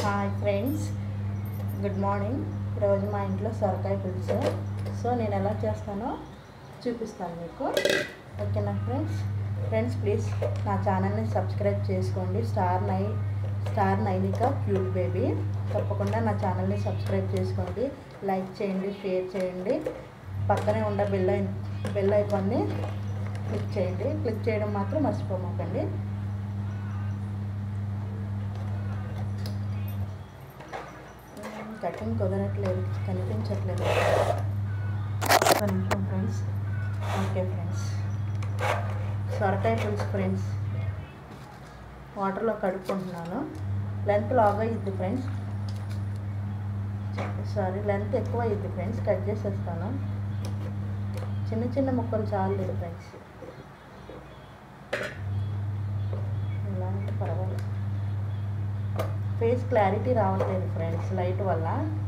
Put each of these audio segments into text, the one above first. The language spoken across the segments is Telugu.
హాయ్ ఫ్రెండ్స్ గుడ్ మార్నింగ్ ఈరోజు మా ఇంట్లో సొరకాయ పులుసు సో నేను ఎలా చేస్తానో చూపిస్తాను మీకు ఓకేనా ఫ్రెండ్స్ ఫ్రెండ్స్ ప్లీజ్ నా ఛానల్ని సబ్స్క్రైబ్ చేసుకోండి స్టార్ నై స్టార్ నైనిక క్యూట్ బేబీ తప్పకుండా నా ఛానల్ని సబ్స్క్రైబ్ చేసుకోండి లైక్ చేయండి షేర్ చేయండి పక్కనే ఉన్న బెల్ ఐ బెల్ ఐకాన్ని క్లిక్ చేయండి క్లిక్ చేయడం మాత్రం మర్చిపోమాకండి కటింగ్ కుదరట్లేదు కనిపించట్లేదు ఒక్క నిమిషం ఫ్రెండ్స్ ఓకే ఫ్రెండ్స్ సొరకాయ పులుసు ఫ్రెండ్స్ వాటర్లో కడుక్కుంటున్నాను లెంత్ లాగా అయ్యిద్ది ఫ్రెండ్స్ సారీ లెంత్ ఎక్కువ అయ్యిద్ది ఫ్రెండ్స్ కట్ చేసేస్తాను చిన్న చిన్న ముక్కలు చాలు ఫ్రెండ్స్ ఇలా అంటే పర్వాలేదు ఫేస్ క్లారిటీ రావట్లేదు ఫ్రెండ్స్ లైట్ వల్ల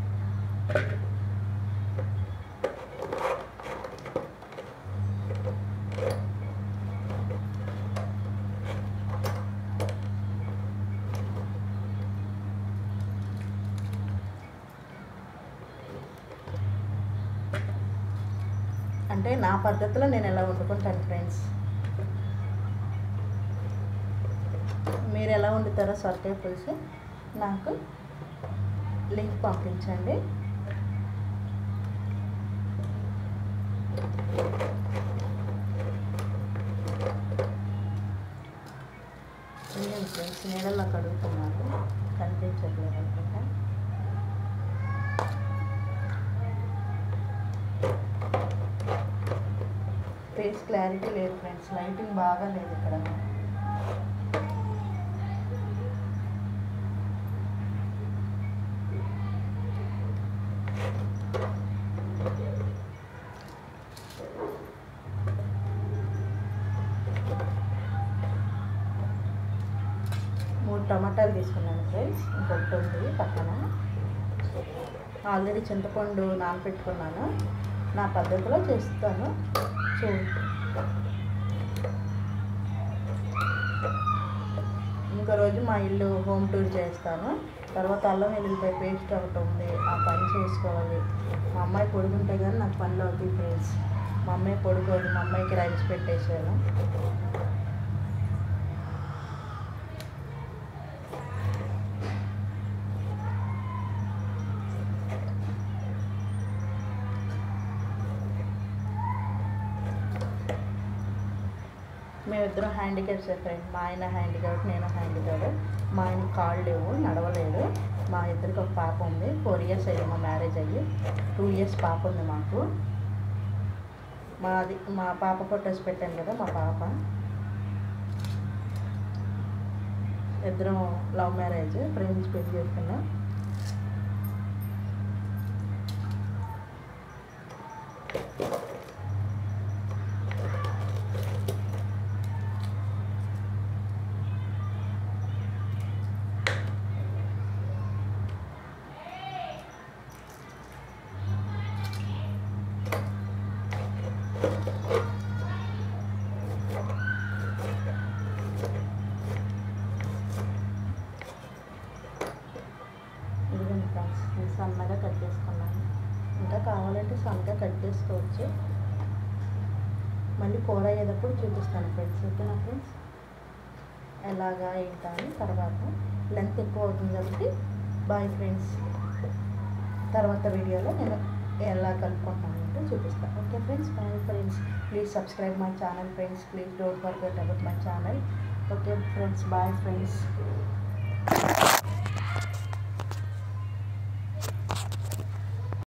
అంటే నా పద్ధతిలో నేను ఎలా వండుకుంటాను ఫ్రెండ్స్ మీరు ఎలా వండుతారో సొరకాయ పులుసు నాకు లింక్ పంపించండి నేను ఫ్రెండ్స్ నీళ్ళల్లో కడుగుతున్నాను కనిపించట్లేదు అనుకుంటా ఫేస్ క్లారిటీ లేదు ఫ్రెండ్స్ లైటింగ్ బాగా లేదు ఇక్కడ మూడు టమాటాలు తీసుకున్నాను ఫ్రెండ్స్ ఇంకొకటి ఉంది పక్కన ఆల్రెడీ చింతపండు నానబెట్టుకున్నాను నా పద్ధతిలో చేస్తాను చూడండి ఇంకో రోజు మా ఇల్లు హోమ్ టూర్ చేస్తాను తర్వాత అల్లం వెల్లుల్లిపాయ పేస్ట్ ఒకటి ఉంది ఆ పని చేసుకోవాలి మా అమ్మాయి పొడుగుంటే కానీ నాకు పనిలో అవుతుంది ఫ్రెండ్స్ మా అమ్మాయి పొడుకోదు మా అమ్మాయికి రైస్ పెట్టేసాను మేమిద్దరం హ్యాండిక్యాప్స్ ఫ్రెండ్ మా ఆయన హ్యాండిక్యాప్ నేను హ్యాండిక్యాప్ మా ఆయన కాళ్ళు లేవు నడవలేడు మా ఇద్దరికి ఒక పాప ఉంది ఫోర్ ఇయర్స్ అయ్యి మా మ్యారేజ్ అయ్యి టూ ఇయర్స్ పాప ఉంది మాకు మాది మా పాప ఫొటోస్ పెట్టాను కదా మా పాప ఇద్దరం లవ్ మ్యారేజ్ ప్రేమించి పెళ్లి చేసుకున్నాం ఇదిగోండి ఫ్రెండ్స్ నేను సన్నగా కట్ చేసుకున్నాను ఇంకా కావాలంటే సన్నగా కట్ చేసుకోవచ్చు మళ్ళీ కూర అయ్యేటప్పుడు చూపిస్తాను ఫ్రెండ్స్ ఓకేనా ఫ్రెండ్స్ ఎలాగా ఏంటా అని తర్వాత లెంత్ ఎక్కువ అవుతుంది కాబట్టి బాయ్ ఫ్రెండ్స్ తర్వాత వీడియోలో నేను ఎలా కలుపుకుంటానంటే చూపిస్తాను okay friends bye friends please subscribe my channel friends please don't forget about my channel okay friends bye friends